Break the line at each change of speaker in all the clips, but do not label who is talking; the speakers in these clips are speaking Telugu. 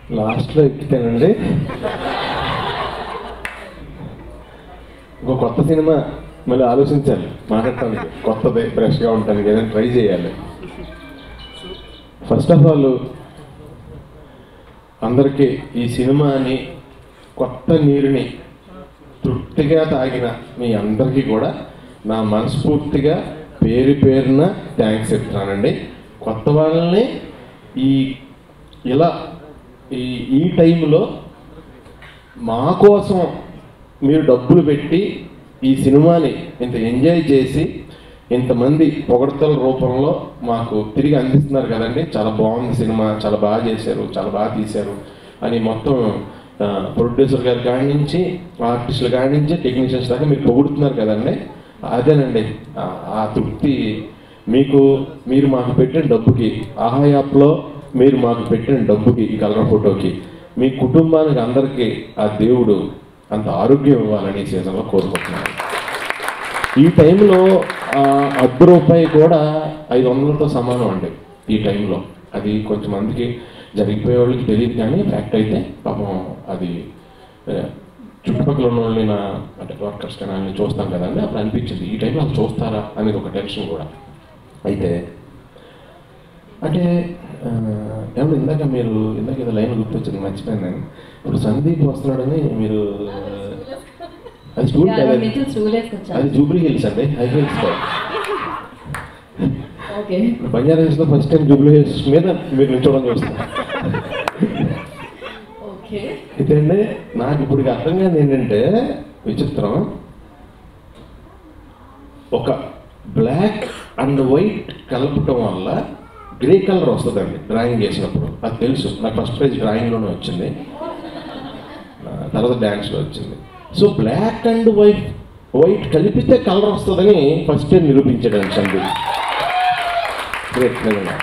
లాస్ట్లో ఎక్కితేనండి ఇంకో కొత్త సినిమా మళ్ళీ ఆలోచించాలి మాట్లాడటానికి కొత్తది ఫ్రెష్గా ఉండటానికి ఏదైనా ట్రై చేయాలి ఫస్ట్ ఆఫ్ ఆల్ అందరికీ ఈ సినిమాని కొత్త నీరుని తృప్తిగా తాగిన మీ అందరికీ కూడా నా మనస్ఫూర్తిగా పేరు పేరున థ్యాంక్స్ చెప్తున్నానండి కొత్త వాళ్ళని ఈ ఇలా ఈ ఈ టైంలో మా కోసం మీరు డబ్బులు పెట్టి ఈ సినిమాని ఇంత ఎంజాయ్ చేసి ఇంతమంది పొగడతల రూపంలో మాకు తిరిగి అందిస్తున్నారు కదండి చాలా బాగుంది సినిమా చాలా బాగా చేశారు చాలా బాగా తీశారు అని మొత్తం ప్రొడ్యూసర్ గారి కాడి నుంచి ఆర్టిస్టుల కాడి నుంచి టెక్నీషియన్స్ దాకా మీరు పొగుడుతున్నారు కదండి అదేనండి ఆ- ఆ తృప్తి మీకు మీరు మాకు పెట్టిన డబ్బుకి ఆహా యాప్లో మీరు మాకు పెట్టిన డబ్బుకి ఈ కలర్ ఫోటోకి మీ కుటుంబానికి అందరికీ ఆ దేవుడు అంత ఆరోగ్యం ఇవ్వాలని ఈ సీజన్లో కోరుకుంటున్నాను ఈ టైంలో ఆ, అర్ధ రూపాయి కూడా ఐదు వందలతో సమానం అండి ఈ టైంలో అది కొంచెం మందికి జరిగిపోయే వాళ్ళకి తెలియదు కానీ ఫ్యాక్ట్ అయితే పాపం అది ఆ, చుట్టుపక్కల ఉన్న వాళ్ళని నా అంటే వర్కర్స్ కానీ వాళ్ళని చూస్తాం కదండి అప్పుడు అనిపించింది ఈ టైంలో వాళ్ళు చూస్తారా అనేది ఒక టెన్షన్ కూడా అయితే అంటే ఆ, ఏమన్నా ఇందాక మీరు ఇందాక ఏదో లైన్ గుర్తొచ్చింది మర్చిపోయాను నేను ఇప్పుడు సందీప్ వస్తున్నాడని మీరు అది స్టూల్ కాదండి
నుంచి చూలేసుకొచ్చాను
అది జూబ్లీ హిల్స్ అండి హై హిల్స్ కాదు
ఓకే
బంజారా హిల్స్ లో ఫస్ట్ టైం జూబ్లీ హిల్స్ మీద మీరు నిల్చోవడం చూస్తాను
ఓకే
అయితే అండి నాకు ఇప్పుడు అర్థం కాదు ఏంటంటే విచిత్రం ఒక బ్లాక్ అండ్ వైట్ కలపటం వల్ల గ్రే కలర్ వస్తుందండి డ్రాయింగ్ చేసినప్పుడు అది తెలుసు నాకు ఫస్ట్ ప్రైజ్ డ్రాయింగ్లోనే వచ్చింది ఆ, తర్వాత డ్యాన్స్లో వచ్చింది so black and white white కలిపితే కలర్ వస్తుందని ఫస్ట్ టైం నిరూపించాడు సందీప్ గ్రేట్ నిజంగా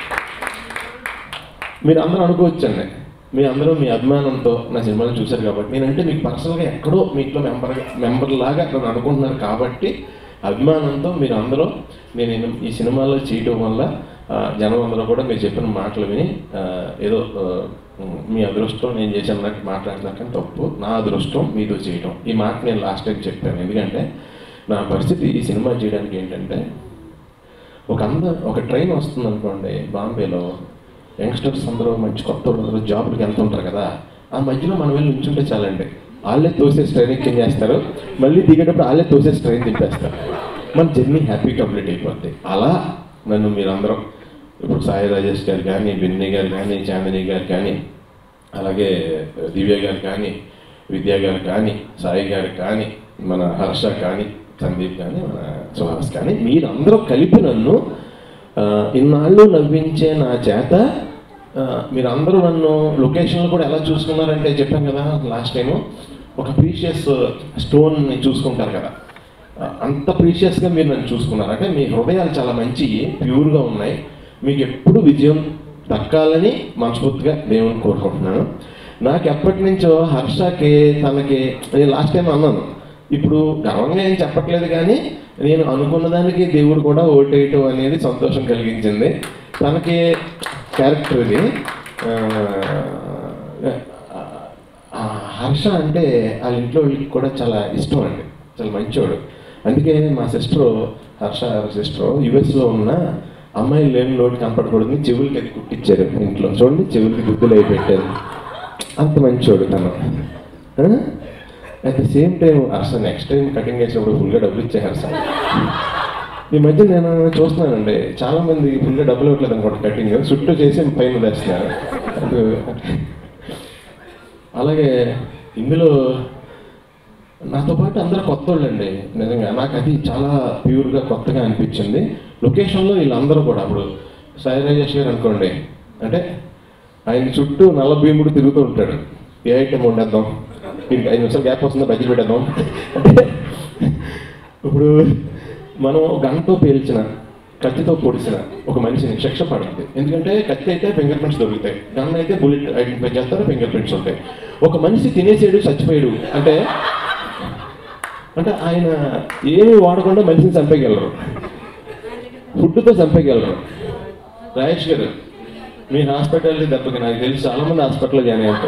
మీరు అందరూ అనుకోవచ్చండి మీ అందరూ మీ అభిమానంతో నా సినిమాలు చూశారు కాబట్టి నేనంటే మీకు పర్సనల్గా ఎక్కడో మీ ఇంట్లో మెంబర్ మెంబర్ లాగా నన్ను అనుకుంటున్నారు కాబట్టి అభిమానంతో మీరు అందరూ నేను ఈ సినిమాలో చేయడం వల్ల ఆ, జనం అందరూ కూడా మీరు చెప్పిన మాటలు విని ఆ, ఏదో ఆ, మీ అదృష్టం నేను చేసిన నాకు మాట్లాడుతున్నా కానీ తప్పు నా అదృష్టం మీతో చేయడం ఈ మాట నేను లాస్ట్ టైం చెప్పాను ఎందుకంటే నా పరిస్థితి ఈ సినిమా చేయడానికి ఏంటంటే ఒక అంద ఒక ట్రైన్ వస్తుంది అనుకోండి బాంబేలో యంగ్స్టర్స్ అందరూ మంచి కొత్త వాళ్ళు అందరూ జాబ్కి వెళ్తుంటారు కదా ఆ మధ్యలో మనం వెళ్ళి ఉంచుంటే చాలండి వాళ్ళే తోసేసి ట్రైన్ ఎక్కింగ్ చేస్తారు మళ్ళీ దిగేటప్పుడు వాళ్ళే తోసేసి ట్రైన్ తిప్పేస్తారు మన జర్నీ హ్యాపీ కంప్లీట్ అయిపోద్ది అలా నన్ను మీరందరం ఇప్పుడు సాయి రాజేష్ గారు కానీ బిన్ని గారు కానీ చాందిని గారు కానీ అలాగే దివ్య గారు కానీ విద్యా గారు కానీ సాయి గారు కానీ మన హర్ష కానీ సందీప్ కానీ మన సుహాస్ కానీ మీరందరూ కలిపి నన్ను ఆ, ఇన్నాళ్ళు నవ్వించే నా చేత ఆ, మీరందరూ నన్ను లొకేషన్లో కూడా ఎలా చూసుకున్నారంటే చెప్పాను కదా లాస్ట్ టైము ఒక ప్రీషియస్ స్టోన్ని చూసుకుంటారు కదా ఆ, అంత ప్రీషియస్గా మీరు నన్ను చూసుకున్నారు అంటే మీ హృదయాలు చాలా మంచి ప్యూర్గా ఉన్నాయి మీకు ఎప్పుడు విజయం దక్కాలని మనస్ఫూర్తిగా దేవుని కోరుకుంటున్నాను నాకు ఎప్పటి నుంచో హర్షకి తనకి నేను లాస్ట్ టైం అన్నాను ఇప్పుడు గర్వంగా ఏం చెప్పట్లేదు కానీ నేను అనుకున్న దానికి దేవుడు కూడా ఓటేయటం అనేది సంతోషం కలిగించింది తనకి క్యారెక్టర్ ఇది ఆ, ఆ, హర్ష అంటే వాళ్ళ ఇంట్లో వాళ్ళకి కూడా చాలా ఇష్టం అండి చాలా మంచోడు అందుకే మా సిస్టర్ హర్ష సిస్టర్ యుఎస్లో ఉన్న అమ్మాయి లేని లోటు కనపడకూడదు చెవులకి అది కుట్టించారు ఇంట్లో చూడండి చెవులకి గుద్దులు అయి పెట్టారు అంత మంచోడు తను at the same time Harsha next time cutting చేసినప్పుడు ఫుల్గా డబ్బులు ఇచ్చే హర్ష ఈ మధ్య నేను చూస్తున్నానండి చాలా మంది ఫుల్గా డబ్బులు ఇవ్వట్లేదు అనుకోండి కటింగ్ చుట్టూ చేసి పైన వేస్తున్నారు అది- అలాగే ఇందులో నాతో పాటు అందరూ కొత్త వాళ్ళండి నిజంగా నాకు అది చాలా ప్యూర్గా కొత్తగా అనిపించింది లొకేషన్లో వీళ్ళందరూ కూడా అప్పుడు సాయి రాజేష్ గారు అనుకోండి అంటే ఆయన చుట్టూ నల్ల భీముడు తిరుగుతూ ఉంటాడు ఏ ఐటెం వండేద్దాం దీనికి ఐదు నిమిషాలు గ్యాప్ వస్తుందో బడ్జెట్ పెట్టేద్దాం అంటే ఇప్పుడు మనం గంటతో పేల్చిన కత్తితో పొడిచిన ఒక మనిషిని శిక్ష పడుతుంది ఎందుకంటే కత్తి అయితే ఫింగర్ ప్రింట్స్ దొరుకుతాయి గన్ అయితే బుల్లెట్ ఐడెంటిఫై చేస్తారు ఫింగర్ ప్రింట్స్ ఉంటాయి ఒక మనిషి తినేసాడు చచ్చిపోయాడు అంటే అంటే ఆయన ఏమీ వాడకుండా మనిషిని చంపేయగలరు ఫుడ్తో చంపేయగలరు రాజేష్ గారు మీ హాస్పిటాలిటీ దెబ్బకి నాకు తెలిసి చాలా మంది హాస్పిటల్లో జాయిన్ అయ్యారు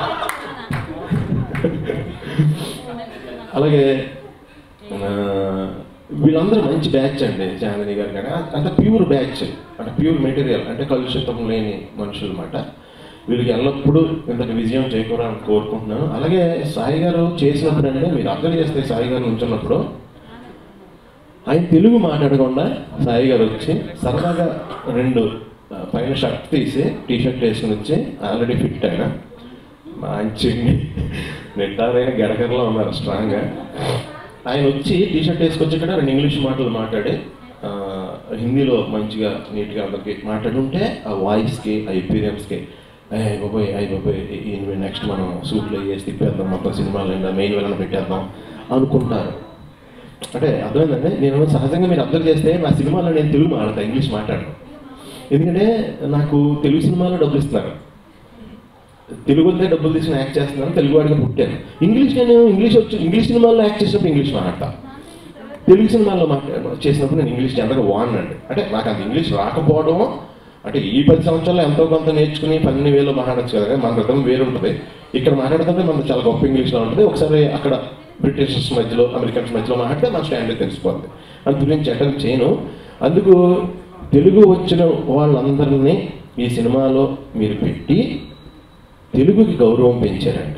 అలాగే ఆ, వీళ్ళందరూ మంచి బ్యాచ్ అండి చాందని గారు కానీ అంత ప్యూర్ బ్యాచ్ అంటే ప్యూర్ మెటీరియల్ అంటే కలుషితం లేని మనుషులు అన్నమాట వీళ్ళకి ఎల్లప్పుడూ ఇంతటి విజయం చేకూరాలని కోరుకుంటున్నాను అలాగే సాయి గారు చేసినప్పుడు అంటే మీరు అర్థం చేస్తే సాయి గారు ఉంచున్నప్పుడు ఆయన తెలుగు మాట్లాడకుండా సాయి గారు వచ్చి సరదాగా రెండు ఆ, పైన షర్ట్ తీసి టీ షర్ట్ వేసుకుని వచ్చి ఆల్రెడీ ఫిట్ ఆయన మంచి నిట్టారైన గడగడలో ఉన్నారు స్ట్రాంగ్గా ఆయన వచ్చి టీ షర్ట్ వేసుకొచ్చి ఇక్కడ రెండు ఇంగ్లీష్ మాటలు మాట్లాడి ఆ, హిందీలో మంచిగా నీట్గా అందరికి మాట్లాడి ఉంటే ఆ వాయిస్కి ఆ ఎపీరియన్స్కి అయ్యి బాబోయ్ అయ్యి బాబోయ్ ఈయన నెక్స్ట్ మనం సూట్లో వేసి తిప్పేద్దాం మొత్తం సినిమాలు మెయిన్ వెళ్ళని పెట్టేద్దాం అనుకుంటారు అంటే అర్థమైందండి నేను సహజంగా మీరు అబ్జర్వ్ చేస్తే నా సినిమాలో నేను తెలుగు మాట్లాడతాను ఇంగ్లీష్ మాట్లాడను ఎందుకంటే నాకు తెలుగు సినిమాలో డబ్బులు ఇస్తున్నారు తెలుగు వద్దే డబ్బులు తీసుకుని యాక్ట్ చేస్తున్నాను తెలుగు వాడిగా పుట్టాను ఇంగ్లీష్ నేను ఇంగ్లీష్ వచ్చి ఇంగ్లీష్ సినిమాల్లో యాక్ట్ చేసినప్పుడు ఇంగ్లీష్ మాట్లాడతా తెలుగు సినిమాల్లో మాట్లాడ చేసినప్పుడు నేను ఇంగ్లీష్ జనరల్గా వాడినండి అంటే నాకు అంత ఇంగ్లీష్ రాకపోవడం అంటే ఈ పది సంవత్సరాలు ఎంతో కొంత నేర్చుకుని పన్నెండు వేలు మాట్లాడచ్చు కదా మన రకం వేరు ఉంటుంది ఇక్కడ మాట్లాడుతుంటే మనకు చాలా గొప్ప ఇంగ్లీష్లో ఉంటుంది ఒకసారి అక్కడ బ్రిటిషర్స్ మధ్యలో అమెరికన్స్ మధ్యలో మాట్లాడితే మన స్టాండర్డ్ తెలిసిపోతుంది అందు గురించి అటెంప్ట్ చేయను అందుకు తెలుగు వచ్చిన వాళ్ళందరినీ ఈ సినిమాలో మీరు పెట్టి తెలుగుకి గౌరవం పెంచారండి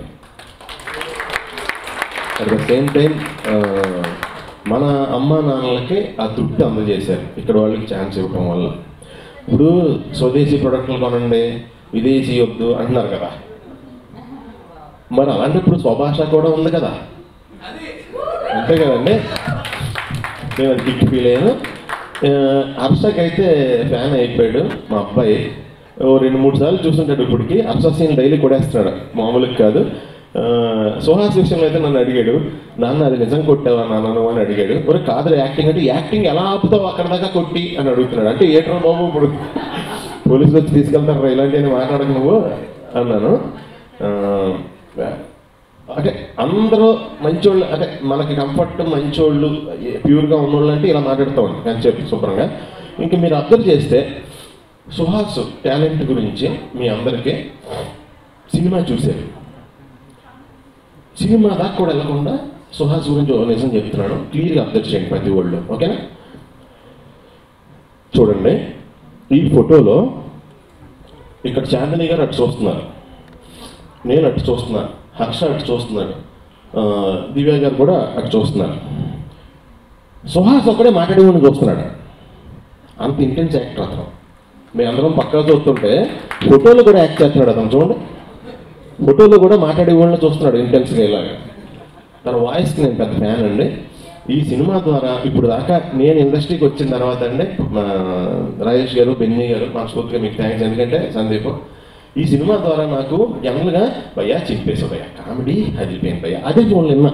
అట్ ద సేమ్ టైం మన అమ్మ నాన్నలకి ఆ దుడ్డు అందజేశారు ఇక్కడ వాళ్ళకి ఛాన్స్ ఇవ్వటం వల్ల ఇప్పుడు స్వదేశీ ప్రొడక్ట్లు కొనండి విదేశీ వద్దు అంటున్నారు కదా మరి అలాంటప్పుడు స్వభాష కూడా ఉంది కదా అంతే కదండి నేను అది గిఫ్ట్ ఫీల్ అయ్యాను ఆ, హర్షకి అయితే ఫ్యాన్ అయిపోయాడు మా అబ్బాయి ఓ రెండు మూడు సార్లు చూస్తుంటాడు ఇప్పటికి హర్ష సీన్ డైలీ కొడేస్తున్నాడు మామూలుగా కాదు ఆ, సుహాస్ విషయంలో అయితే నన్ను అడిగాడు నాన్న అది నిజం కొట్టావా నాన్న నువ్వు అని అడిగాడు ఒరే కాదు యాక్టింగ్ అంటే యాక్టింగ్ ఎలా ఆపుతావు అక్కడ దాకా కొట్టి అని అడుగుతున్నాడు అంటే ఏట్రా బాబు ఇప్పుడు పోలీసులు వచ్చి తీసుకెళ్తారు ఇలాంటివన్నీ మాట్లాడక నువ్వు అన్నాను ఆ, అంటే అందరూ మంచోళ్ళు అంటే మనకి కంఫర్ట్ మంచోళ్ళు ప్యూర్గా ఉన్నోళ్ళు అంటే ఇలా మాట్లాడుతూ ఉంటాం అని చెప్పి శుభ్రంగా ఇంకా మీరు అబ్జర్వ్ చేస్తే సుహాస్ టాలెంట్ గురించి మీ అందరికీ సినిమా చూశారు సినిమా దాకా కూడా వెళ్ళకుండా సుహాస్ గురించి ఒక నిజం చెప్తున్నాను క్లియర్గా అబ్జర్వ్ చేయండి ప్రతి ఒళ్ళు ఓకేనా చూడండి ఈ ఫోటోలో ఇక్కడ చాందిని గారు అటు చూస్తున్నారు నేను అటు చూస్తున్నాను హర్ష అటు చూస్తున్నాడు ఆ, దివ్య గారు కూడా అటు చూస్తున్నారు సుహాస్ ఒక్కడే మాట్లాడేవాడిని చూస్తున్నాడు అంత ఇంటెన్స్ యాక్టర్ అతను మేము అందరం పక్కా చూస్తుంటే ఫోటోలో కూడా యాక్ట్ చేస్తున్నాడు అతను చూడండి ఫోటోలో కూడా మాట్లాడేవాళ్ళని చూస్తున్నాడు ఇంటెన్స్గా ఇలాగా తన వాయిస్కి నేను పెద్ద ఫ్యాన్ అండి ఈ సినిమా ద్వారా ఇప్పుడు దాకా నేను ఇండస్ట్రీకి వచ్చిన తర్వాత అండి మా రాజేష్ గారు బెన్నీ గారు మనస్ఫూర్తిగా మీకు థ్యాంక్స్ ఎందుకంటే సందీప్ ఈ సినిమా ద్వారా నాకు జనరల్గా భయ్యా చింపేసి భయ్యా కామెడీ అది పోయింది భయ్యా అదే ఫోన్లు విన్నా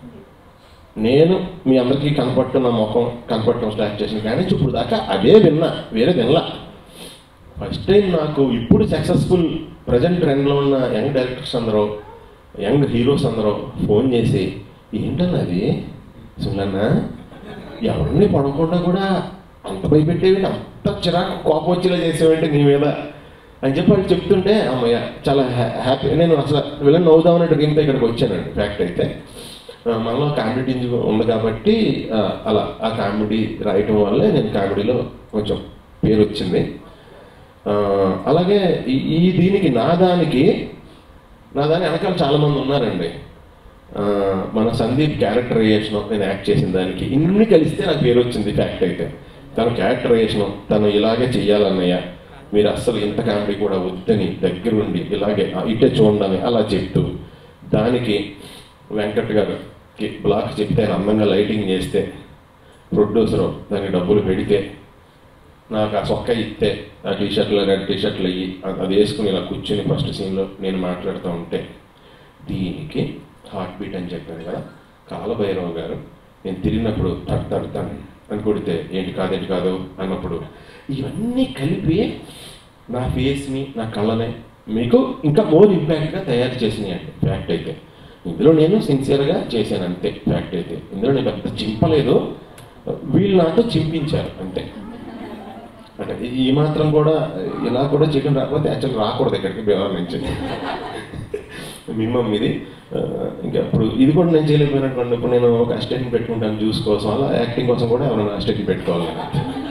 నేను మీ అందరికీ కనపడుతున్న ముఖం కనపడటం స్టార్ట్ చేసిన కానీ ఇప్పుడు దాకా అదే విన్నా వేరే వినలా ఫస్ట్ టైం నాకు ఇప్పుడు సక్సెస్ఫుల్ ప్రజెంట్ ట్రెండ్లో ఉన్న యంగ్ డైరెక్టర్స్ అందరూ యంగ్ హీరోస్ అందరూ ఫోన్ చేసి ఏంటన్నది సున్నన్న ఎవరిని పడకుండా కూడా అంత భయపెట్టేవి అంత చిరాకు కోపం వచ్చేలా చేసేవంటే నీ మీద అని చెప్పి వాళ్ళు చెప్తుంటే అమ్మయ్య చాలా హ్యా- హ్యాపీ నేను అసలు వీళ్ళని నవ్వుదామనే డ్రీమ్తో ఇక్కడికి వచ్చానండి ఫ్యాక్ట్ అయితే ఆ, మనలో కామెడీ ఉంది కాబట్టి ఆ, అలా ఆ కామెడీ రాయటం వల్లే నేను కామెడీలో కొంచెం పేరు వచ్చింది ఆ, అలాగే ఈ ఈ దీనికి నా దానికి నా దాని వెనకాల చాలా మంది ఉన్నారండి ఆ, మన సందీప్ క్యారెక్టరైజేషన్ నేను యాక్ట్ చేసిన దానికి ఇన్ని కలిస్తే నాకు పేరు వచ్చింది ఫ్యాక్ట్ అయితే తన క్యారెక్టరైజేషన్ తను ఇలాగే చెయ్యాలన్నయ్య మీరు అస్సలు ఇంత కామెడీ కూడా వద్దని దగ్గరుండి ఇలాగే ఆ, ఇటే చూడండి అలా చెప్తూ దానికి వెంకట్ గారుకి బ్లాక్ చెప్తే ఆయన అందంగా లైటింగ్ చేస్తే ప్రొడ్యూసరు దానికి డబ్బులు పెడితే నాకు ఆ సొక్క ఇస్తే ఆ టీ షర్ట్లు రెడ్ టీ షర్ట్లు అయ్యి అది వేసుకుని ఇలా కూర్చుని ఫస్ట్ సీన్లో నేను మాట్లాడుతూ ఉంటే దీనికి హార్ట్ బీట్ అని చెప్పాను కదా కాలభైరవ్ గారు నేను తిరిగినప్పుడు తడ్ తడ్ తడ్ అని కొడితే ఏంటి కాదేంటి కాదు అన్నప్పుడు ఇవన్నీ కలిపి నా ఫేస్ని నా కళ్ళని మీకు ఇంకా మోర్ ఇంపాక్ట్గా తయారు చేసినాయి అండి ఫ్యాక్ట్ అయితే ఇందులో నేను సిన్సియర్గా చేశాను అంతే ఫ్యాక్ట్ అయితే ఇందులో నేను పెద్ద చింపలేదు వీళ్ళు నాతో చింపించారు అంతే అంటే ఈ- ఈ మాత్రం కూడా ఇలా కూడా చికెన్ రాకపోతే యాక్చువల్ రాకూడదు ఇక్కడికి బేవర్ నుంచి మినిమం ఇది ఆ, ఇంకా ఇప్పుడు ఇది కూడా నేను చేయలేకపోయినటువంటి ఇప్పుడు నేను ఒక అసిస్టెంట్ పెట్టుకుంటాను జ్యూస్ కోసం అలా యాక్టింగ్ కోసం కూడా ఎవరైనా అసిస్టెంట్ పెట్టుకోవాలి నేను.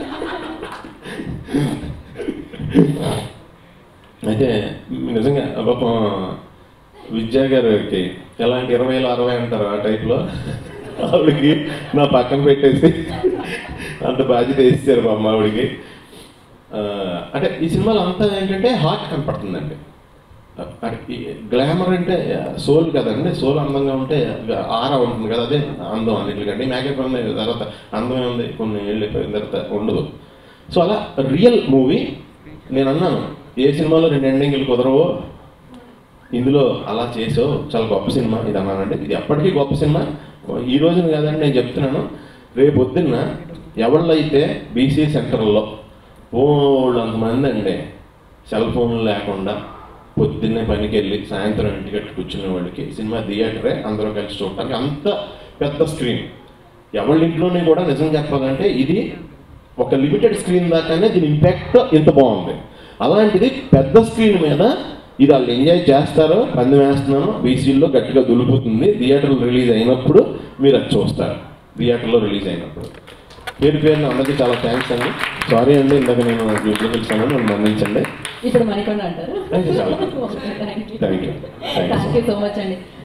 అయితే నిజంగా పాపం విద్యా గారికి ఎలాంటి ఇరవై అరవై అంటారు ఆ టైప్లో ఆవిడకి నా పక్కన పెట్టేసి అంత బాధ్యత వేస్తారు మా అమ్మ ఆవిడకి ఆ, అంటే ఈ సినిమాలో అంతా ఏంటంటే హార్ట్ కనపడుతుందండి గ్లామర్ అంటే సోల్ కదండి సోల్ అందంగా ఉంటే ఆరా ఉంటుంది కదా అదే అందం అన్నిటికంటే మేకప్ ఉంది తర్వాత అందమే ఉంది కొన్ని ఏళ్ళు అయిపోయిన తర్వాత ఉండదు సో అలా రియల్ మూవీ నేను అన్నాను ఏ సినిమాలో రెండు ఎండింగ్లు కుదరవో ఇందులో అలా చేసావు చాలా గొప్ప సినిమా ఇది అన్నానండి ఇది ఎప్పటికీ గొప్ప సినిమా ఈ రోజున కాదండి నేను చెప్తున్నాను రేపు పొద్దున్న ఎవళ్ళైతే బీసీ సెంటర్లో ఓళ్ళు అంతమంది అండి సెల్ ఫోన్లు లేకుండా పొద్దున్నే పనికి వెళ్ళి సాయంత్రం ఇంటికి కూర్చునే వాళ్ళకి సినిమా థియేటరే అందరూ కలిసి చూడటానికి అంత పెద్ద స్క్రీన్ ఎవరి ఇంట్లోనే కూడా నిజం చెప్పాలంటే ఇది ఒక లిమిటెడ్ స్క్రీన్ దాకానే దీని ఇంపాక్ట్ ఇంత బాగుంది అలాంటిది పెద్ద స్క్రీన్ మీద ఇది వాళ్ళు ఎంజాయ్ చేస్తారో పందెం వేస్తున్నాను బీసీల్లో గట్టిగా దులుపుతుంది థియేటర్లో రిలీజ్ అయినప్పుడు మీరు అది చూస్తారు థియేటర్లో రిలీజ్ అయినప్పుడు పేరు పేరున అందరికీ చాలా థ్యాంక్స్ అండి సారీ అండి ఇందాక నేను డ్యూటీలో పిలిచాను నన్ను మన్నించండి
ఇప్పుడు మణికొండ అంటారు
Thank you, చాలా.
Thank you
thank you thank you
thank you so much అండి